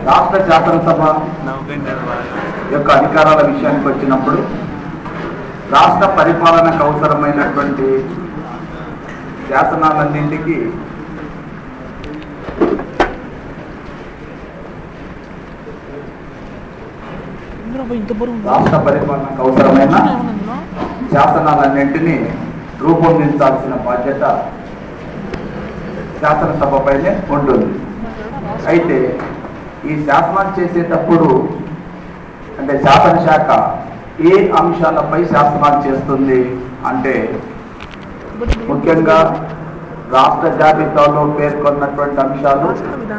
రాష్ట్ర శాసనసభ యొక్క అధికారాల విషయానికి వచ్చినప్పుడు రాష్ట్ర పరిపాలనకు అవసరమైనటువంటి శాసనాలన్నింటికి రాష్ట్ర పరిపాలనకు అవసరమైన శాసనాలన్నింటినీ రూపొందించాల్సిన బాధ్యత శాసనసభపైనే ఉంటుంది అయితే ఈ శాసనాలు చేసేటప్పుడు అంటే శాసనశాఖ ఏ అంశాలపై శాసనాలు చేస్తుంది అంటే ముఖ్యంగా రాష్ట్ర జాబితాలో పేర్కొన్నటువంటి అంశాలు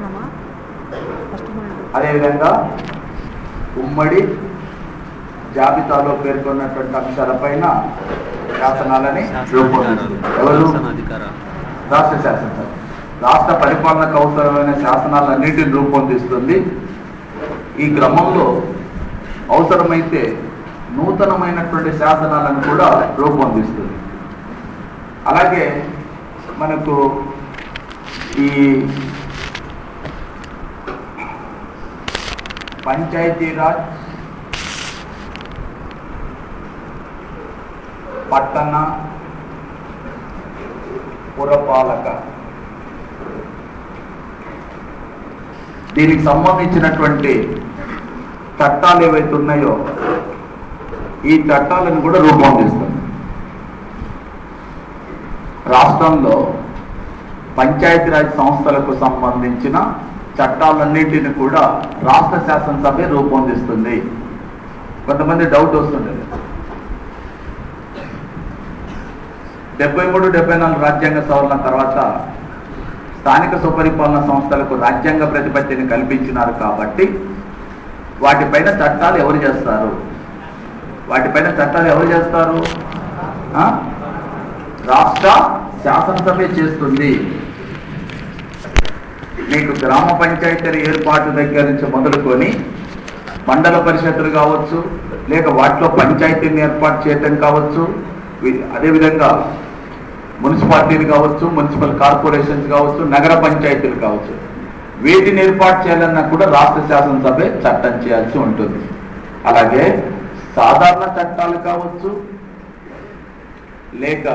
అదేవిధంగా ఉమ్మడి జాబితాలో పేర్కొన్నటువంటి అంశాలపైన శాసనాలని రూపొందిస్తుంది ఎవరు రాష్ట్ర శాసనసభ రాష్ట్ర పరిపాలనకు అవసరమైన శాసనాలన్నింటిని రూపొందిస్తుంది ఈ క్రమంలో అవసరమైతే నూతనమైనటువంటి శాసనాలను కూడా రూపొందిస్తుంది అలాగే మనకు ఈ పంచాయతీరాజ్ పట్టణ పురపాలక దీనికి సంబంధించినటువంటి చట్టాలు ఏవైతే ఉన్నాయో ఈ చట్టాలను కూడా రూపొందిస్తుంది రాష్ట్రంలో పంచాయతీరాజ్ సంస్థలకు సంబంధించిన చట్టాలన్నింటిని కూడా రాష్ట్ర శాసనసభే రూపొందిస్తుంది కొంతమంది డౌట్ వస్తుండేది డెబ్బై మూడు డెబ్బై నాలుగు రాజ్యాంగ సవరణ తర్వాత స్థానిక సుపరిపాలన సంస్థలకు రాజ్యాంగ ప్రతిపత్తిని కల్పించినారు కాబట్టి వాటిపైన చట్టాలు ఎవరు చేస్తారు వాటిపైన చట్టాలు ఎవరు చేస్తారు ఆ? రాష్ట్ర శాసనసభే చేస్తుంది మీకు గ్రామ పంచాయతీల ఏర్పాటు దగ్గర నుంచి మొదలుకొని మండల పరిషత్తులు కావచ్చు లేక వాటిలో పంచాయతీని ఏర్పాటు చేయటం కావచ్చు వి- అదేవిధంగా మున్సిపాలిటీలు కావచ్చు మున్సిపల్ కార్పొరేషన్స్ కావచ్చు నగర పంచాయతీలు కావచ్చు వీటిని ఏర్పాటు చేయాలన్నా కూడా రాష్ట్ర శాసనసభే చట్టం చేయాల్సి ఉంటుంది అలాగే సాధారణ చట్టాలు కావచ్చు లేక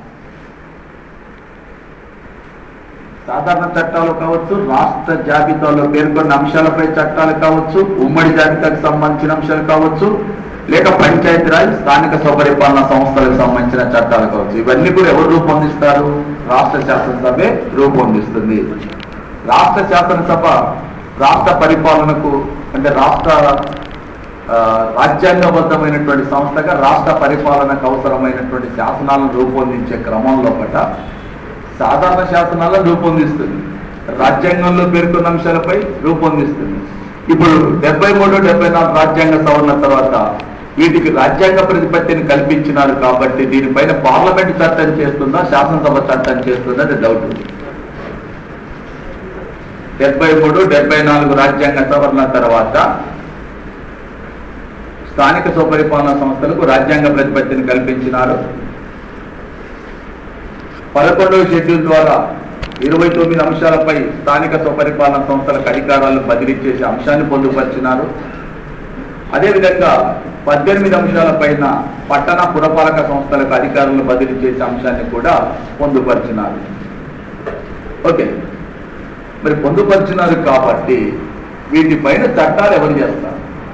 సాధారణ చట్టాలు కావచ్చు రాష్ట్ర జాబితాలో పేర్కొన్న అంశాలపై చట్టాలు కావచ్చు ఉమ్మడి జాబితాకు సంబంధించిన అంశాలు కావచ్చు లేక పంచాయతీరాజ్ స్థానిక స్వపరిపాలన సంస్థలకు సంబంధించిన చట్టాలు కావచ్చు ఇవన్నీ కూడా ఎవరు రూపొందిస్తారు రాష్ట్ర శాసనసభే రూపొందిస్తుంది రాష్ట్ర శాసనసభ రాష్ట్ర పరిపాలనకు అంటే రాష్ట్ర ఆ, రాజ్యాంగబద్ధమైనటువంటి సంస్థగా రాష్ట్ర పరిపాలనకు అవసరమైనటువంటి శాసనాలను రూపొందించే క్రమంలో పట సాధారణ శాసనాలను రూపొందిస్తుంది రాజ్యాంగంలో పేర్కొన్న అంశాలపై రూపొందిస్తుంది ఇప్పుడు డెబ్బై మూడు డెబ్బై నాలుగు రాజ్యాంగ సవరణ తర్వాత వీటికి రాజ్యాంగ ప్రతిపత్తిని కల్పించినారు కాబట్టి దీనిపైన పార్లమెంట్ చట్టం చేస్తుందా శాసనసభ చట్టం చేస్తుందా అది డౌట్ ఉంది డెబ్బై మూడు డెబ్బై నాలుగు రాజ్యాంగ సవరణ తర్వాత స్థానిక స్వపరిపాలన సంస్థలకు రాజ్యాంగ ప్రతిపత్తిని కల్పించినారు పదకొండవ షెడ్యూల్ ద్వారా ఇరవై తొమ్మిది అంశాలపై స్థానిక స్వపరిపాలన సంస్థలకు అధికారాలు బదిలీ చేసే అంశాన్ని పొందుపరిచినారు అదేవిధంగా పద్దెనిమిది అంశాలపైన పట్టణ పురపాలక సంస్థలకు అధికారులను బదిలీ చేసే అంశాన్ని కూడా పొందుపరిచినారు ఓకే మరి పొందుపరిచినారు కాబట్టి వీటిపైన చట్టాలు ఎవరు చేస్తారు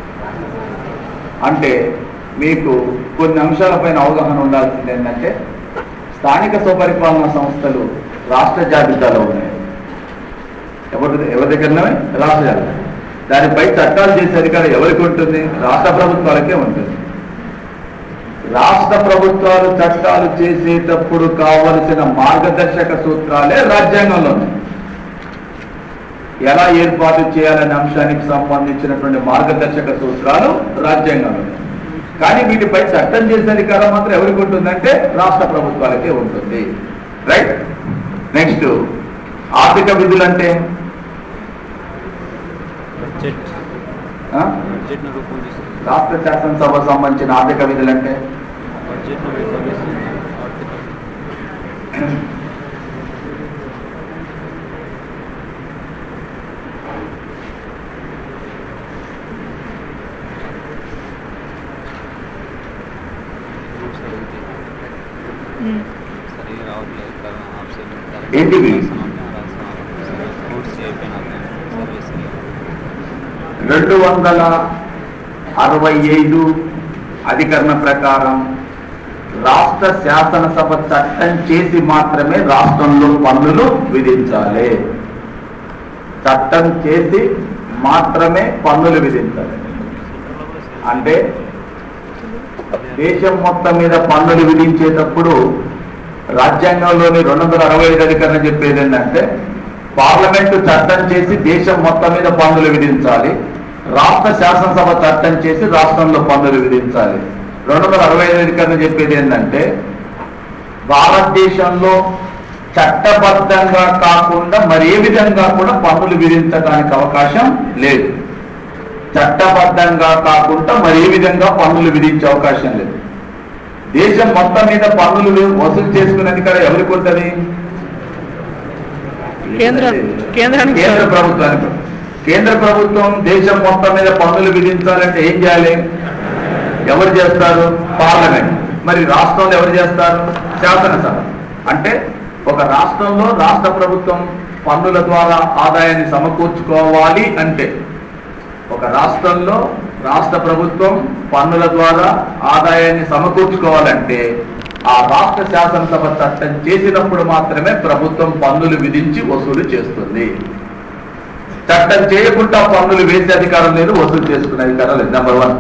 అంటే మీకు కొన్ని అంశాలపైన అవగాహన ఉండాల్సింది ఏంటంటే స్థానిక స్వపరిపాలన సంస్థలు రాష్ట్ర జాబితాలో ఉన్నాయి ఎవరి ఎవరి దగ్గర ఉన్నవి? రాష్ట్ర జాబితా దానిపై చట్టాలు చేసే అధికారం ఎవరికి ఉంటుంది రాష్ట్ర ప్రభుత్వాలకే ఉంటుంది రాష్ట్ర ప్రభుత్వాలు చట్టాలు చేసేటప్పుడు కావలసిన మార్గదర్శక సూత్రాలే రాజ్యాంగంలో ఉన్నాయి ఎలా ఏర్పాటు చేయాలనే అంశానికి సంబంధించినటువంటి మార్గదర్శక సూత్రాలు రాజ్యాంగంలో ఉన్నాయి. కానీ వీటిపై చట్టం చేసే అధికారం మాత్రం ఎవరికి ఉంటుందంటే రాష్ట్ర ప్రభుత్వాలకే ఉంటుంది రైట్ నెక్స్ట్ ఆర్థిక విధులు అంటే బడ్జెట్ ఆ? బడ్జెట్ను రూపొందిస్తుంది రాష్ట్ర శాసనసభ సంబంధించిన ఆర్థిక విధులు అంటే బడ్జెట్ను రూపొందిస్తుంది ఆర్థిక సరిగా రావట్లేదు కదా ఆప్షన్ ఏంటివి? కోర్స్ అయిపోయినా సర్వీస్ రెండు వందల అరవై ఐదు అధికరణ ప్రకారం రాష్ట్ర శాసనసభ చట్టం చేసి మాత్రమే రాష్ట్రంలో పన్నులు విధించాలి చట్టం చేసి మాత్రమే పన్నులు విధించాలి అంటే దేశం మొత్తం మీద పన్నులు విధించేటప్పుడు రాజ్యాంగంలోని రెండు వందల అరవై ఐదు అధికరణ చెప్పేది ఏంటంటే పార్లమెంటు చట్టం చేసి దేశం మొత్తం మీద పన్నులు విధించాలి రాష్ట్ర శాసనసభ చట్టం చేసి రాష్ట్రంలో పన్నులు విధించాలి రెండు వందల అరవై ఐదు అధికరణ చెప్పేది ఏంటంటే భారతదేశంలో చట్టబద్ధంగా కాకుండా మరి ఏ విధంగా కూడా పన్నులు విధించడానికి అవకాశం లేదు చట్టబద్ధంగా కాకుండా మరి ఏ విధంగా పన్నులు విధించే అవకాశం లేదు దేశం మొత్తం మీద పన్నులు వే- వసూలు చేసుకునే అధికారం ఎవరికి ఉంటుంది కేంద్ర కేంద్రానికి కేంద్ర ప్రభుత్వానికి కేంద్ర ప్రభుత్వం దేశం మొత్తం మీద పన్నులు విధించాలంటే ఏం చేయాలి ఎవరు చేస్తారు పార్లమెంట్ మరి రాష్ట్రంలో ఎవరు చేస్తారు శాసనసభ అంటే ఒక రాష్ట్రంలో రాష్ట్ర ప్రభుత్వం పన్నుల ద్వారా ఆదాయాన్ని సమకూర్చుకోవాలి అంటే ఒక రాష్ట్రంలో రాష్ట్ర ప్రభుత్వం పన్నుల ద్వారా ఆదాయాన్ని సమకూర్చుకోవాలంటే ఆ రాష్ట్ర శాసనసభ చట్టం చేసినప్పుడు మాత్రమే ప్రభుత్వం పన్నులు విధించి వసూలు చేస్తుంది చట్టం చేయకుండా పన్నులు వేసే అధికారం లేదు వసూలు చేసుకునే అధికారం లేదు నెంబర్ వన్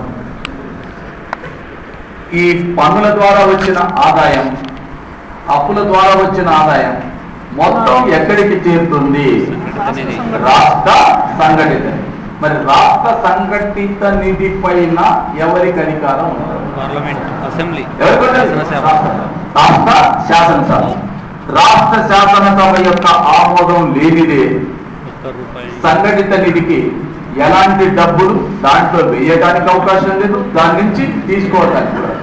ఈ పన్నుల ద్వారా వచ్చిన ఆదాయం అప్పుల ద్వారా వచ్చిన ఆదాయం మొత్తం ఎక్కడికి చేరుతుంది రాష్ట్ర సంఘటిత మరి రాష్ట్ర సంఘటిత నిధి పైన ఎవరికి అధికారం ఉంటుంది పార్లమెంట్ అసెంబ్లీ ఎవరికి ఉంటుంది? శాసనసభ. రాష్ట్ర శాసనసభ రాష్ట్ర శాసనసభ యొక్క ఆమోదం లేనిదే ఒక్క రూపాయి సంఘటిత నిధికి ఎలాంటి డబ్బులు దాంట్లో వేయడానికి అవకాశం లేదు దాని నుంచి తీసుకోవడానికి కూడా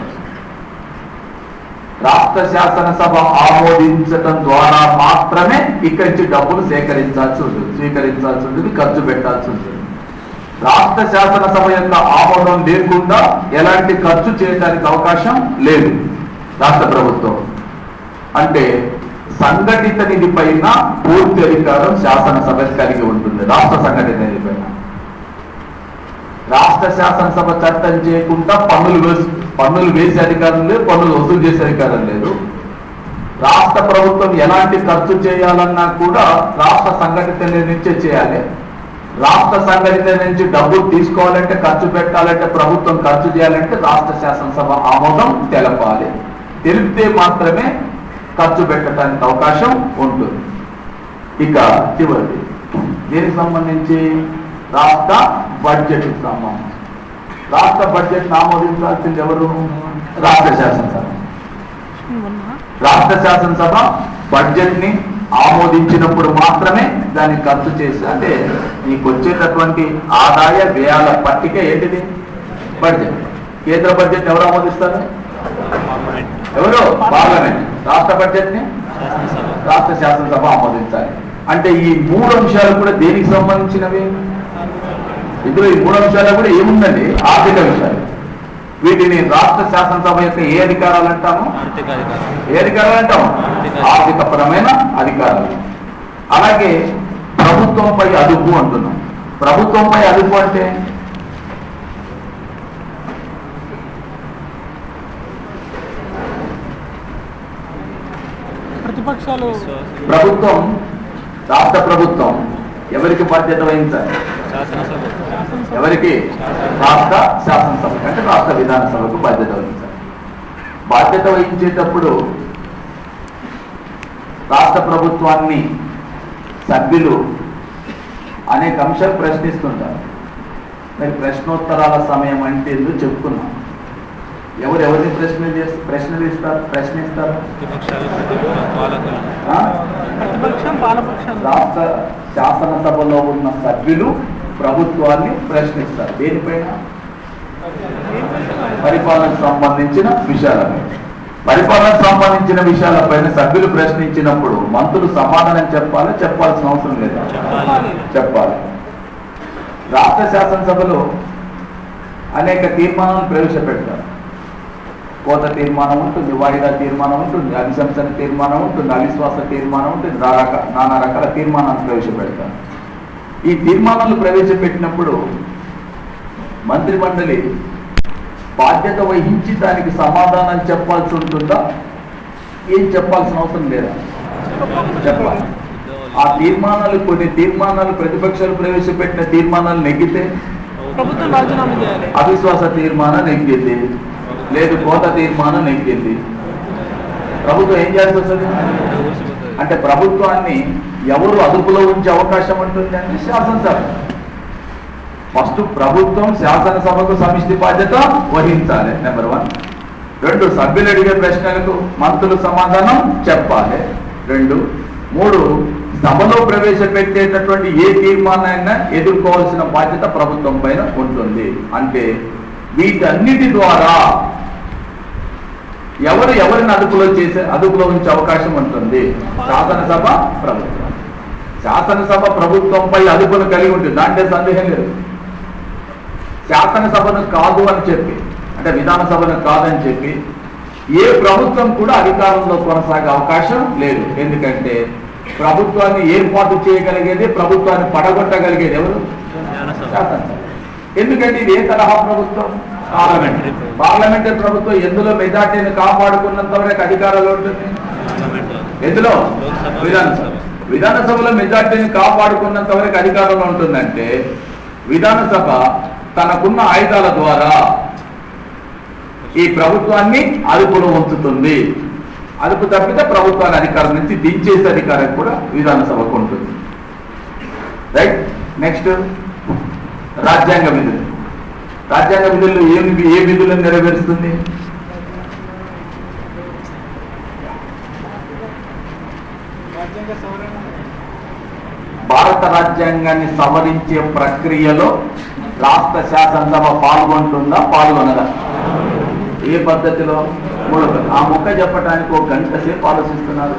రాష్ట్ర శాసనసభ ఆమోదించటం ద్వారా మాత్రమే ఇక్కడి నుంచి డబ్బులు సేకరించాల్సి ఉంటుంది స్వీకరించాల్సి ఉంటుంది ఖర్చు పెట్టాల్సి ఉంటుంది రాష్ట్ర శాసనసభ యొక్క ఆమోదం లేకుండా ఎలాంటి ఖర్చు చేయడానికి అవకాశం లేదు రాష్ట్ర ప్రభుత్వం అంటే సంఘటిత నిధి పైన పూర్తి అధికారం శాసనసభ కలిగి ఉంటుంది రాష్ట్ర సంఘటిత నిధి పైన రాష్ట్ర శాసనసభ చట్టం చేయకుండా పన్నులు వేసి పన్నులు వేసే అధికారం లేదు పన్నులు వసూలు చేసే అధికారం లేదు రాష్ట్ర ప్రభుత్వం ఎలాంటి ఖర్చు చేయాలన్నా కూడా రాష్ట్ర సంఘటిత నిధి నుంచే చేయాలి రాష్ట్ర సంఘటిత నుంచి డబ్బులు తీసుకోవాలంటే ఖర్చు పెట్టాలంటే ప్రభుత్వం ఖర్చు చేయాలంటే రాష్ట్ర శాసనసభ ఆమోదం తెలపాలి తెలిపితే మాత్రమే ఖర్చు పెట్టడానికి అవకాశం ఉంటుంది ఇక చివరిది దీనికి సంబంధించి రాష్ట్ర బడ్జెట్ సంబంధించి రాష్ట్ర బడ్జెట్ ఆమోదించాల్సింది ఎవరు రాష్ట్ర శాసనసభ రాష్ట్ర శాసనసభ బడ్జెట్ ని ఆమోదించినప్పుడు మాత్రమే దాన్ని ఖర్చు చేసి అంటే నీకు వచ్చేటటువంటి ఆదాయ వ్యయాల పట్టిక ఏంటిది బడ్జెట్ కేంద్ర బడ్జెట్ ఎవరు ఆమోదిస్తారు పార్లమెంట్ ఎవరు పార్లమెంట్ రాష్ట్ర బడ్జెట్ ని శాసనసభ రాష్ట్ర శాసనసభ ఆమోదించాలి అంటే ఈ మూడు అంశాలు కూడా దేనికి సంబంధించినవి ఇందులో ఈ మూడు అంశాలు కూడా ఏముందండి ఆర్థిక విషయాలు వీటిని రాష్ట్ర శాసనసభ యొక్క ఏ అధికారాలు అంటాము ఆర్థిక అధికారం ఏ అధికారాలు అంటాం ఆర్థిక పరమైన అధికారాలు అలాగే ప్రభుత్వంపై అదుపు అంటున్నాం ప్రభుత్వంపై అదుపు అంటే ప్రతిపక్షాలు ప్రభుత్వం రాష్ట్ర ప్రభుత్వం ఎవరికి బాధ్యత వహించాలి శాసనసభ ఎవరికి రాష్ట్ర శాసనసభ అంటే రాష్ట్ర విధానసభకు బాధ్యత వహించాలి బాధ్యత వహించేటప్పుడు రాష్ట్ర ప్రభుత్వాన్ని సభ్యులు అనేక అంశాలు ప్రశ్నిస్తుంటారు మరి ప్రశ్నోత్తరాల సమయం అంటే ఎందుకు చెప్పుకున్నాం ఎవరు ఎవరిని ప్రశ్న చేసి ప్రశ్నలు ఇస్తారు ప్రశ్నిస్తారు ప్రతిపక్షాలు ప్రతిపక్ష పాలకులు ఆ? ప్రతిపక్షం పాలపక్షం రాష్ట్ర శాసనసభలో ఉన్న సభ్యులు ప్రభుత్వాన్ని ప్రశ్నిస్తారు దేనిపైన పరిపాలనకు సంబంధించిన విషయాలపై పరిపాలనకు సంబంధించిన విషయాలపైన సభ్యులు ప్రశ్నించినప్పుడు మంత్రులు సమాధానం చెప్పాలి చెప్పాల్సిన అవసరం లేదా చెప్పాలి చెప్పాలి రాష్ట్ర శాసనసభలో అనేక తీర్మానాలు ప్రవేశపెడతారు కోత తీర్మానం ఉంటుంది వాయిదా తీర్మానం ఉంటుంది అభిశంసన తీర్మానం ఉంటుంది అవిశ్వాస తీర్మానం ఉంటుంది నానా రక- నానా రకాల తీర్మానాలు ప్రవేశపెడతారు ఈ తీర్మానాలు ప్రవేశపెట్టినప్పుడు మంత్రిమండలి బాధ్యత వహించి దానికి సమాధానం చెప్పాల్సి ఉంటుందా ఏం చెప్పాల్సిన అవసరం లేదా చెప్పాలి ఆ తీర్మానాలు కొన్ని తీర్మానాలు ప్రతిపక్షాలు ప్రవేశపెట్టిన తీర్మానాలు నెగ్గితే ప్రభుత్వం రాజీనామా చేయాలి అవిశ్వాస తీర్మానం నెగ్గింది లేదు కోత తీర్మానం నెగ్గింది ప్రభుత్వం ఏం చేస్తుంది ఊసిపోతుంది అంటే ప్రభుత్వాన్ని ఎవరు అదుపులో ఉంచే అవకాశం ఉంటుంది అంటే శాసనసభ ఫస్ట్ ప్రభుత్వం శాసనసభకు సమిష్టి బాధ్యత వహించాలి నెంబర్ వన్ రెండు సభ్యులు అడిగే ప్రశ్నలకు మంత్రులు సమాధానం చెప్పాలి రెండు మూడు సభలో ప్రవేశపెట్టేటటువంటి ఏ తీర్మానాన్ని ఎదుర్కోవాల్సిన బాధ్యత ప్రభుత్వం పైన ఉంటుంది అంటే వీటన్నిటి ద్వారా ఎవరు ఎవరిని అదుపులో చేసే అదుపులో ఉంచే అవకాశం ఉంటుంది శాసనసభ ప్రభుత్వం శాసనసభ ప్రభుత్వంపై అదుపును కలిగి ఉంటుంది దాంట్లో సందేహం లేదు శాసనసభను కాదు అని చెప్పి అంటే విధానసభను కాదని చెప్పి ఏ ప్రభుత్వం కూడా అధికారంలో కొనసాగే అవకాశం లేదు ఎందుకంటే ప్రభుత్వాన్ని ఏర్పాటు చేయగలిగేది ప్రభుత్వాన్ని పడగొట్టగలిగేది ఎవరు జ్ఞానసభ శాసనసభ ఎందుకంటే ఇది ఏ తరహా ప్రభుత్వం పార్లమెంట్ పార్లమెంటరీ ప్రభుత్వం ఎందులో మెజార్టీని కాపాడుకున్నంత వరకు అధికారంలో ఉంటుంది పార్లమెంట్లో ఎందులో లోక్సభ, విధానసభ విధానసభలో మెజార్టీని కాపాడుకున్నంత వరకు అధికారంలో ఉంటుందంటే విధానసభ తనకున్న ఆయుధాల ద్వారా ఈ ప్రభుత్వాన్ని అదుపులో ఉంచుతుంది అదుపు తప్పితే ప్రభుత్వాన్ని అధికారం నుంచి దించేసే అధికారం కూడా విధానసభకు ఉంటుంది రైట్ నెక్స్ట్ రాజ్యాంగ విధులు రాజ్యాంగ విధులు ఏమి ఏ విధులను నెరవేరుస్తుంది భారత రాజ్యాంగాన్ని సవరించే ప్రక్రియలో రాష్ట్ర శాసనసభ పాల్గొంటుందా పాల్గొనదా ఏ పద్ధతిలో మూడో పద్ధతి. ఆ మొక్క చెప్పడానికి ఒక గంట సేపు ఆలోచిస్తున్నారు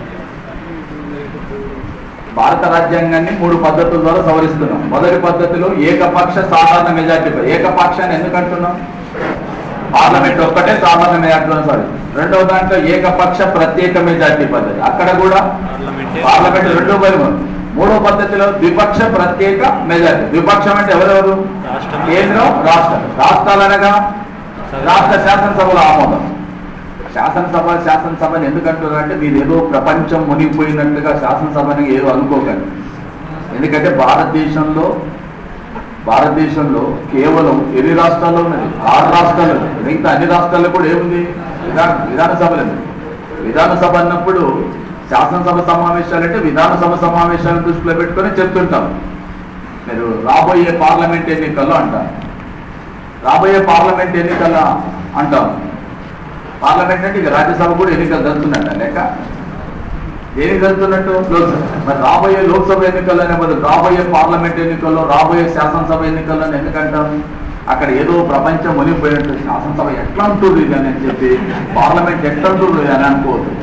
భారత రాజ్యాంగాన్ని మూడు పద్ధతుల ద్వారా సవరిస్తున్నాం మొదటి పద్ధతిలో ఏకపక్ష సాధారణ మెజార్టీ ఏకపక్షాన్ని ఎందుకు అంటున్నాం పార్లమెంట్ ఒక్కటే సాధారణ మెజార్టీలో సారీ రెండవ దాంట్లో ఏకపక్ష ప్రత్యేక మెజార్టీ పద్ధతి అక్కడ కూడా పార్లమెంటే పార్లమెంట్ రెండో పరిమాణం మూడో పద్ధతిలో ద్విపక్ష ప్రత్యేక మెజార్టీ ద్విపక్షం అంటే ఎవరెవరు రాష్ట్రం. కేంద్రం రాష్ట్రం రాష్ట్రాలు అనగా రాష్ట్ర శాసనసభలో ఆమోదం శాసనసభ శాసనసభని ఎందుకు అంటున్నారు అంటే మీరు ఏదో ప్రపంచం మునిగిపోయినట్టుగా శాసనసభని ఏదో అనుకోకండి ఎందుకంటే భారతదేశంలో భారతదేశంలో కేవలం ఎన్ని రాష్ట్రాల్లో ఉన్నది ఆరు రాష్ట్రాలు ఉన్నాయి. మిగతా అన్ని రాష్ట్రాల్లో కూడా ఏముంది విధాన విధానసభలు ఉంది. విధానసభ అన్నప్పుడు శాసనసభ సమావేశాలు అంటే విధానసభ సమావేశాలను దృష్టిలో పెట్టుకొని చెప్తుంటాం మీరు రాబోయే పార్లమెంట్ ఎన్నికల్లో అంటారు రాబోయే పార్లమెంట్ ఎన్నికల్లో అంటాం పార్లమెంట్ అంటే ఇక రాజ్యసభ కూడా ఎన్నికలు జరుగుతున్నట్ట లేక దేనికి జరుగుతున్నట్టు లోక్సభ మరి రాబోయే లోక్సభ ఎన్నికల్లోనే బదులు రాబోయే పార్లమెంట్ ఎన్నికల్లో రాబోయే శాసనసభ ఎన్నికల్లో ఎందుకంటాం అక్కడ ఏదో ప్రపంచం మునిగిపోయినట్టు శాసనసభ ఎట్లా అంటుంది ఇది అని చెప్పి పార్లమెంట్ ఎట్లా అంటుంది ఇది అని అనుకోవద్దు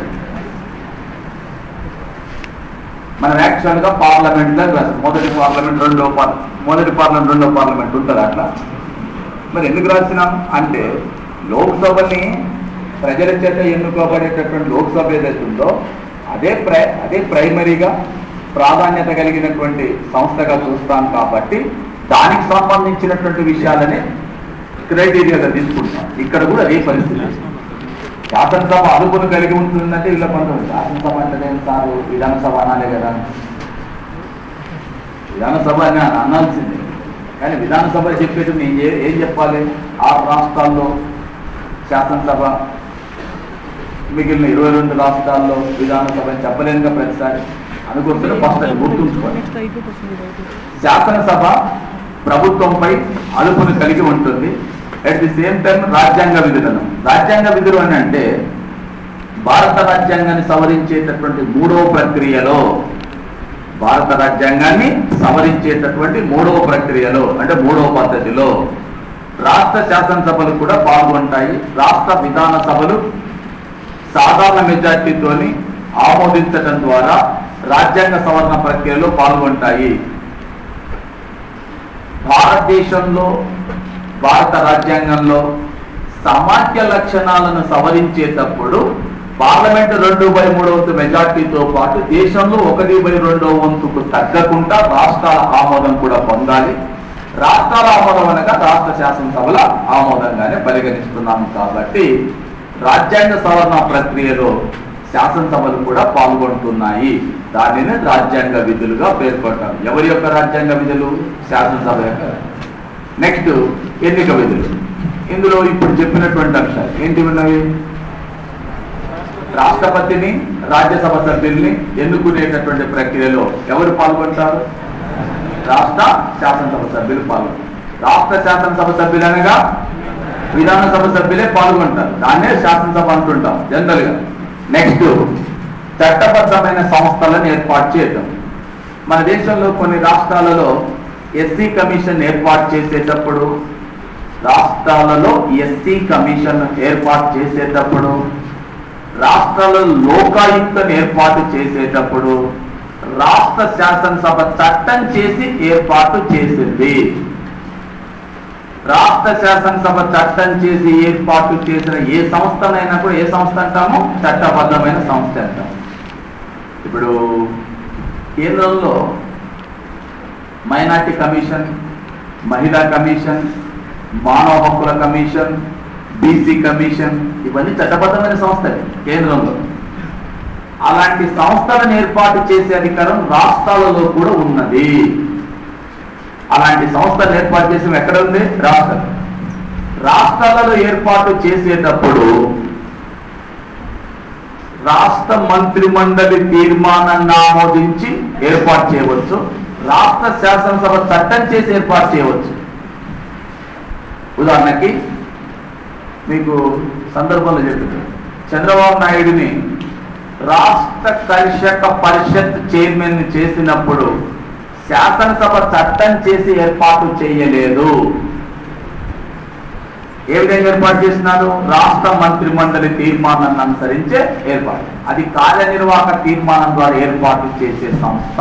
మనం యాక్చువల్ గా పార్లమెంట్ లో రాస్తాం మొదటి పార్లమెంట్ రెండో పార్ మొదటి పార్లమెంట్ రెండో పార్లమెంట్ ఉంటుంది అట్లా మరి ఎందుకు రాసినాం అంటే లోక్సభని ప్రజల చేత ఎన్నుకోబడేటటువంటి లోక్సభ ఏదైతే ఉందో అదే ప్రై అదే ప్రైమరీగా ప్రాధాన్యత కలిగినటువంటి సంస్థగా చూస్తాం కాబట్టి దానికి సంబంధించినటువంటి విషయాలని క్రైటీరియాగా తీసుకుంటాం ఇక్కడ కూడా అదే పరిస్థితి శాసనసభ అదుపును కలిగి ఉంటుందంటే ఇలా కొంత శాసనసభ అంటే సార్ విధానసభ అనాలే కదా విధానసభ అని అనాల్సిందే కానీ విధానసభ చెప్పేది నేను ఏ- ఏం చెప్పాలి ఆరు రాష్ట్రాల్లో శాసనసభ మిగిలిన ఇరవై రెండు రాష్ట్రాల్లో విధానసభ అని చెప్పలేనుగా ప్రతిసారి అనుకుంటున్న ఫస్ట్ అది గుర్తుంచుకోండి నెక్స్ట్ అయిపోతుంది శాసనసభ ప్రభుత్వంపై అదుపును కలిగి ఉంటుంది అట్ ది సేమ్ టైం రాజ్యాంగ విధులను రాజ్యాంగ విధులు అని అంటే భారత రాజ్యాంగాన్ని సవరించేటటువంటి మూడవ ప్రక్రియలో భారత రాజ్యాంగాన్ని సవరించేటటువంటి మూడవ ప్రక్రియలో అంటే మూడవ పద్ధతిలో రాష్ట్ర శాసనసభలు కూడా పాల్గొంటాయి రాష్ట్ర విధాన సభలు సాధారణ మెజార్టీతోని ఆమోదించడం ద్వారా రాజ్యాంగ సవరణ ప్రక్రియలో పాల్గొంటాయి భారతదేశంలో భారత రాజ్యాంగంలో సమాఖ్య లక్షణాలను సవరించేటప్పుడు పార్లమెంట్ రెండు బై మూడో వంతు మెజార్టీతో పాటు దేశంలో ఒకటి బై రెండో వంతుకు తగ్గకుండా రాష్ట్రాల ఆమోదం కూడా పొందాలి రాష్ట్రాల ఆమోదం అనగా రాష్ట్ర శాసనసభల ఆమోదంగానే పరిగణిస్తున్నాము కాబట్టి రాజ్యాంగ సవరణ ప్రక్రియలో శాసనసభలు కూడా పాల్గొంటున్నాయి దానిని రాజ్యాంగ విధులుగా పేర్కొంటాం ఎవరి యొక్క రాజ్యాంగ విధులు శాసనసభ యొక్క నెక్స్ట్ ఎన్నిక విధులు ఇందులో ఇప్పుడు చెప్పినటువంటి అంశాలు ఏంటి ఉన్నవి రాష్ట్రపతిని రాజ్యసభ సభ్యుల్ని ఎన్నుకునేటటువంటి ప్రక్రియలో ఎవరు పాల్గొంటారు రాష్ట్ర శాసనసభ సభ్యులు పాల్గొంటారు రాష్ట్ర శాసనసభ సభ్యులు అనగా విధానసభ సభ్యులే పాల్గొంటారు దాన్నే శాసనసభ అంటుంటాం జనరల్ గా నెక్స్ట్ చట్టబద్ధమైన సంస్థలను ఏర్పాటు చేయటం మన దేశంలో కొన్ని రాష్ట్రాలలో ఎస్సీ కమిషన్ ఏర్పాటు చేసేటప్పుడు రాష్ట్రాలలో ఎస్సీ కమిషన్ ఏర్పాటు చేసేటప్పుడు రాష్ట్రాలలో లోకాయుక్తను ఏర్పాటు చేసేటప్పుడు రాష్ట్ర శాసనసభ చట్టం చేసి ఏర్పాటు చేసింది రాష్ట్ర శాసనసభ చట్టం చేసి ఏర్పాటు చేసిన ఏ సంస్థనైనా కూడా ఏ సంస్థ అంటాము చట్టబద్ధమైన సంస్థ అంటాము ఇప్పుడు కేంద్రంలో మైనార్టీ కమిషన్ మహిళా కమిషన్ మానవ హక్కుల కమిషన్ బీసీ కమిషన్ ఇవన్నీ చట్టబద్ధమైన సంస్థలు కేంద్రంలో అలాంటి సంస్థలను ఏర్పాటు చేసే అధికారం రాష్ట్రాలలో కూడా ఉన్నది అలాంటి సంస్థలు ఏర్పాటు చేసిన ఎక్కడ ఉంది రాష్ట్రం రాష్ట్రాలలో ఏర్పాటు చేసేటప్పుడు రాష్ట్ర మంత్రి మండలి తీర్మానాన్ని ఆమోదించి ఏర్పాటు చేయవచ్చు రాష్ట్ర శాసనసభ చట్టం చేసి ఏర్పాటు చేయవచ్చు ఉదాహరణకి మీకు సందర్భంలో చెప్పింది చంద్రబాబు నాయుడిని రాష్ట్ర కర్షక పరిషత్ చైర్మన్ చేసినప్పుడు శాసనసభ చట్టం చేసి ఏర్పాటు చేయలేదు ఏ విధంగా ఏర్పాటు చేసినారు రాష్ట్ర మంత్రి మండలి తీర్మానాన్ని అనుసరించే ఏర్పాటు అది కార్యనిర్వాహక తీర్మానం ద్వారా ఏర్పాటు చేసే సంస్థ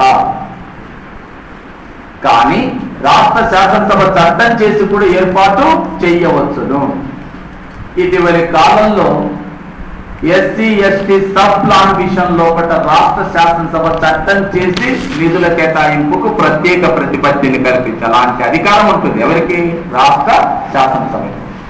కానీ రాష్ట్ర శాసనసభ చట్టం చేసి కూడా ఏర్పాటు చేయవచ్చును ఇటీవలి కాలంలో ఎస్సీ ఎస్టీ సబ్ ప్లాన్ విషయంలో ఒకట రాష్ట్ర శాసనసభ చట్టం చేసి నిధుల కేటాయింపుకు ప్రత్యేక ప్రతిపత్తిని కల్పించాలి అలాంటి అధికారం ఉంటుంది ఎవరికి రాష్ట్ర శాసనసభ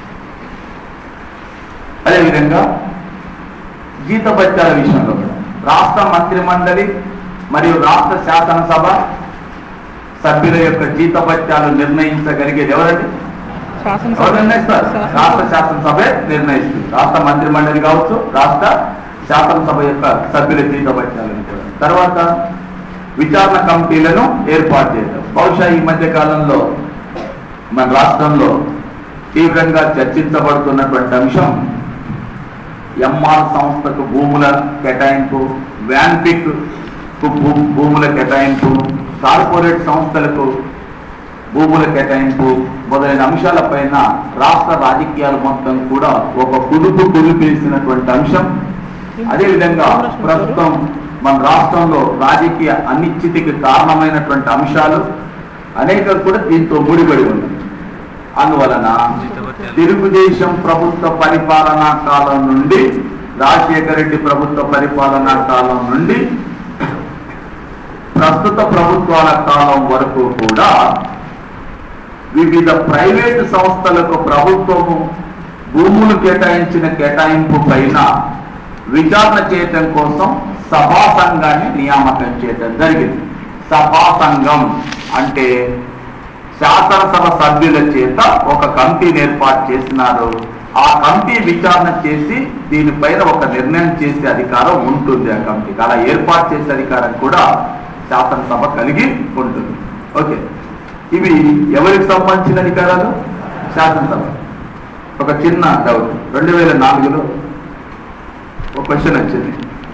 అదేవిధంగా జీతభత్యాల విషయంలో కూడా రాష్ట్ర మంత్రి మండలి మరియు రాష్ట్ర శాసనసభ సభ్యుల యొక్క జీతభత్యాలు నిర్ణయించగలిగేది ఎవరండి ఎవరు నిర్ణయిస్తారు రాష్ట్ర శాసనసభే నిర్ణయిస్తుంది రాష్ట్ర మంత్రి మండలి కావచ్చు రాష్ట్ర శాసనసభ యొక్క సభ్యుల జీతభత్యాలను కూడా తర్వాత విచారణ కమిటీలను ఏర్పాటు చేయడం బహుశా ఈ మధ్య కాలంలో మన రాష్ట్రంలో తీవ్రంగా చర్చించబడుతున్నటువంటి అంశం ఎంఆర్ సంస్థకు భూముల కేటాయింపు వ్యాన్పిక్ కు భూ- భూముల కేటాయింపు కార్పొరేట్ సంస్థలకు భూముల కేటాయింపు మొదలైన అంశాలపైన రాష్ట్ర రాజకీయాలు మొత్తం కూడా ఒక కుదుపు కుదిపేసినటువంటి అంశం అదేవిధంగా ప్రస్తుతం మన రాష్ట్రంలో రాజకీయ అనిశ్చితికి కారణమైనటువంటి అంశాలు అనేక కూడా దీంతో ముడిపడి ఉన్నాయి అందువలన తెలుగుదేశం ప్రభుత్వ పరిపాలనా కాలం నుండి రాజశేఖర రెడ్డి ప్రభుత్వ పరిపాలనా కాలం నుండి ప్రస్తుత ప్రభుత్వాల కాలం వరకు కూడా వివిధ ప్రైవేటు సంస్థలకు ప్రభుత్వము భూములు కేటాయించిన కేటాయింపు పైన విచారణ చేయటం కోసం సభా సంఘాన్ని నియామకం చేయటం జరిగింది సభా సంఘం అంటే శాసనసభ సభ్యుల చేత ఒక కమిటీని ఏర్పాటు చేసినారు ఆ కమిటీ విచారణ చేసి దీనిపైన ఒక నిర్ణయం చేసే అధికారం ఉంటుంది ఆ కమిటీకి అలా ఏర్పాటు చేసే అధికారం కూడా శాసనసభ కలిగి ఉంటుంది ఓకే ఇవి ఎవరికి సంబంధించిన అధికారాలు శాసనసభ ఒక చిన్న డౌట్ రెండు వేల నాలుగులో ఒక క్వశ్చన్ వచ్చింది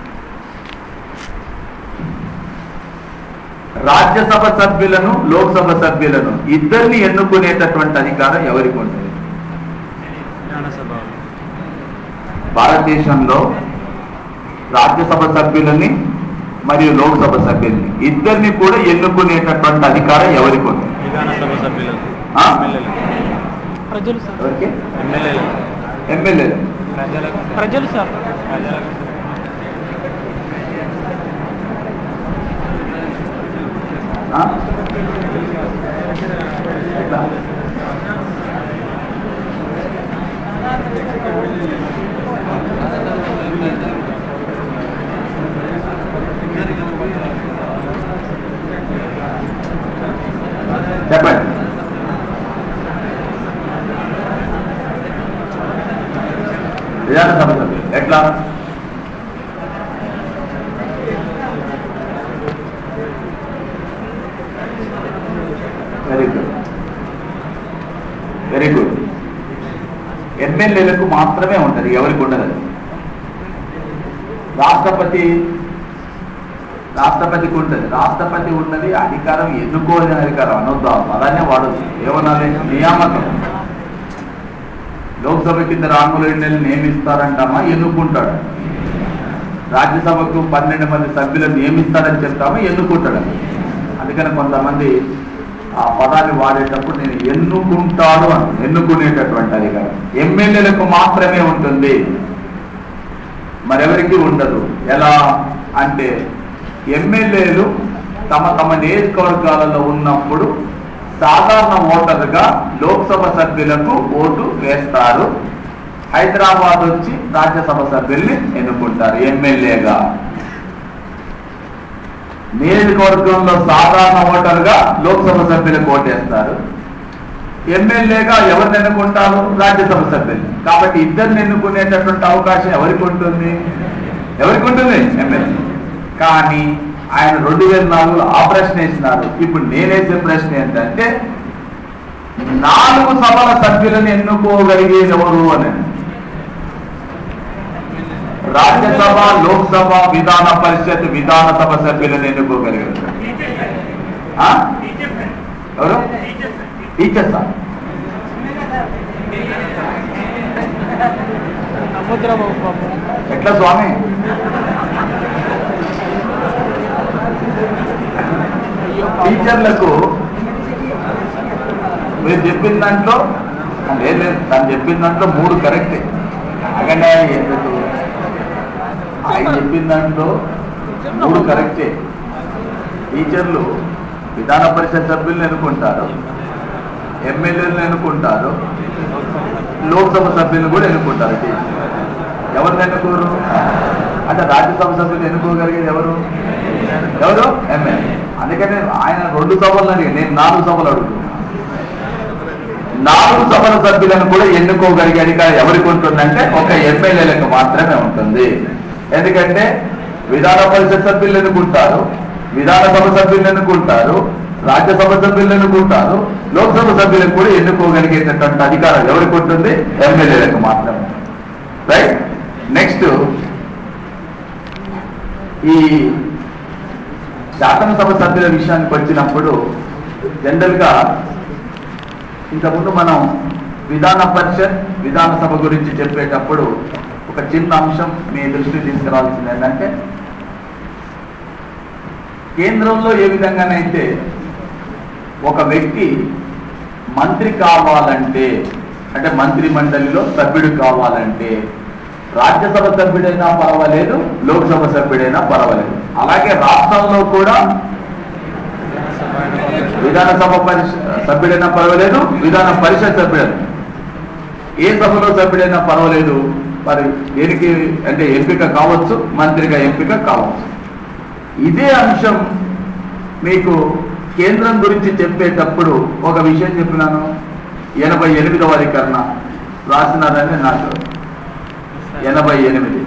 రాజ్యసభ సభ్యులను లోక్సభ సభ్యులను ఇద్దరిని ఎన్నుకునేటటువంటి అధికారం ఎవరికి ఉంటుంది విధానసభ భారతదేశంలో రాజ్యసభ సభ్యులని మరియు లోక్సభ సభ్యుల్ని ఇద్దరిని కూడా ఎన్నుకునేటటువంటి అధికారం ఎవరికి ఉంది విధానసభ సభ్యులకు ఆ? ఎమ్మెల్యేలకు ప్రజలు సార్ ఎవరికి ఎమ్మెల్యేలకు ఎమ్మెల్యేలు ప్రజలకు ప్రజలు సార్ ప్రజలకు ఆ? ఎట్లా? చెప్పండి విధాన సభ సభ్యులు ఎట్లా వెరీ గుడ్ వెరీ గుడ్ ఎమ్మెల్యేలకు మాత్రమే ఉంటుంది ఎవరికి ఉండదు అది. రాష్ట్రపతి రాష్ట్రపతికి ఉంటుంది రాష్ట్రపతి ఉన్నది అధికారం ఎన్నుకోని అధికారం అనొద్దు ఆ పదాన్నే వాడదు ఏమనాలి నియామకం లోక్సభ కింద రాములు ఎన్నెలు నియమిస్తారంటామా ఎన్నుకుంటాడు రాజ్యసభకు పన్నెండు మంది సభ్యులు నియమిస్తారని చెప్తామా ఎన్నుకుంటాడు అందుకని కొంతమంది ఆ పదాన్ని వాడేటప్పుడు నేను ఎన్నుకుంటాడు అని ఎన్నుకునేటటువంటి అధికారం ఎమ్మెల్యేలకు మాత్రమే ఉంటుంది మరెవరికి ఉండదు ఎలా అంటే ఎమ్మెల్యేలు తమ తమ నియోజకవర్గాలలో ఉన్నప్పుడు సాధారణ ఓటరుగా లోక్సభ సభ్యులకు ఓటు వేస్తారు హైదరాబాద్ వచ్చి రాజ్యసభ సభ్యుల్ని ఎన్నుకుంటారు ఎమ్మెల్యేగా నియోజకవర్గంలో సాధారణ ఓటరుగా లోక్సభ సభ్యులకు ఓటేస్తారు ఎమ్మెల్యేగా ఎవరిని ఎన్నుకుంటారు రాజ్యసభ సభ్యులు కాబట్టి ఇద్దరిని ఎన్నుకునేటటువంటి అవకాశం ఎవరికి ఉంటుంది ఎవరికి ఉంటుంది ఎమ్మెల్యే కానీ ఆయన రెండు వేల నాలుగులో ఆ ప్రశ్న వేసినారు ఇప్పుడు నేనేసే ప్రశ్న ఏంటంటే నాలుగు సభల సభ్యులను ఎన్నుకోగలిగేది ఎవరు అని రాజ్యసభ లోక్సభ విధాన పరిషత్ విధాన సభ సభ్యులను ఎన్నుకోగలిగారు ఆ? ఎవరు టీచర్సా నమ్మద్రా బాబు పాపం ఎట్లా స్వామి అయ్యో పాపం. టీచర్లకు మీరు చెప్పిన దాంట్లో లేదు లేదు తను చెప్పిన దాంట్లో మూడు కరెక్టే అలాగనే ఎందుకు ఆయన చెప్పిన దాంట్లో మూడు కరెక్టే టీచర్లు విధాన పరిషత్ సభ్యులను ఎన్నుకుంటారు ఎమ్మెల్యేలను ఎన్నుకుంటారు లోక్సభ సభ్యులను కూడా ఎన్నుకుంటారు టీచర్ ఎవరిని ఎన్నుకోరు అంటే రాజ్యసభ సభ్యులు ఎన్నుకోగలిగేది ఎవరు ఎవరు ఎమ్మెల్యే అందుకని ఆయన రెండు సభలు అడిగాను నేను నాలుగు సభలు అడుగుతున్నాను నాలుగు సభల సభ్యులను కూడా ఎన్నుకోగలిగే అధికారం ఎవరికి ఉంటుందంటే ఒక ఎమ్మెల్యేలకు మాత్రమే ఉంటుంది ఎందుకంటే విధాన పరిషత్ సభ్యులు ఎన్నుకుంటారు విధానసభ సభ్యులు ఎన్నుకుంటారు రాజ్యసభ సభ్యులు ఎన్నుకుంటారు లోక్సభ సభ్యులకు కూడా ఎన్నుకోగలిగేటటువంటి అధికారం ఎవరికి ఉంటుంది ఎమ్మెల్యేలకు మాత్రమే రైట్ నెక్స్ట్ ఈ శాసనసభ సభ్యుల విషయానికి వచ్చినప్పుడు జనరల్గా ఇంతకుముందు మనం విధాన పరిషత్ విధానసభ గురించి చెప్పేటప్పుడు ఒక చిన్న అంశం మీ దృష్టికి తీసుకురావాల్సింది ఏంటంటే కేంద్రంలో ఏ విధంగానైతే ఒక వ్యక్తి మంత్రి కావాలంటే అంటే మంత్రి మండలిలో సభ్యుడు కావాలంటే రాజ్యసభ సభ్యుడైనా పర్వాలేదు లోక్సభ సభ్యుడైనా పర్వాలేదు అలాగే రాష్ట్రంలో కూడా విధానసభ పరిష సభ్యుడైనా పర్వాలేదు విధాన పరిషత్ సభ్యుడైనా ఏ సభలో సభ్యుడైనా పర్వాలేదు మరి దేనికి అంటే ఎంపిక కావచ్చు మంత్రిగా ఎంపిక కావచ్చు ఇదే అంశం మీకు కేంద్రం గురించి చెప్పేటప్పుడు ఒక విషయం చెప్పినాను ఎనభై ఎనిమిదవ అధికరణ రాసినారని నాకు ఎనభై ఎనిమిది